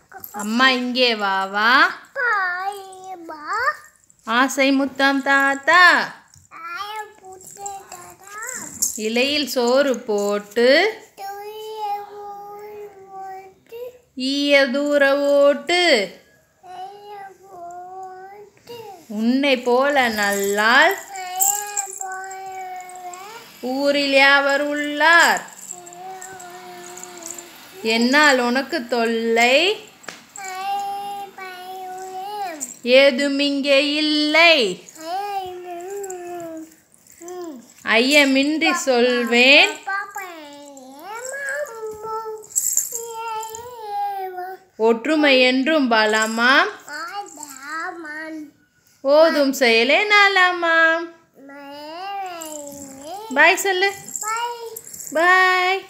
அம்மா இங்கே வா வா ஆசை முத்தம் தாத்தா இலையில் சோறு போட்டு ஈய தூர ஓட்டு உன்னை போல நல்லால் ஊரில் யாவர் உள்ளார் என்னால் உனக்கு தொல்லை ஏதுமிங்கே இல்லை ஐயமின்றி சொல்வேன் ஒற்றுமை என்றும் பலமாம் ஓதும் செயலே நலமாம் பாய் சொல்லு பாய்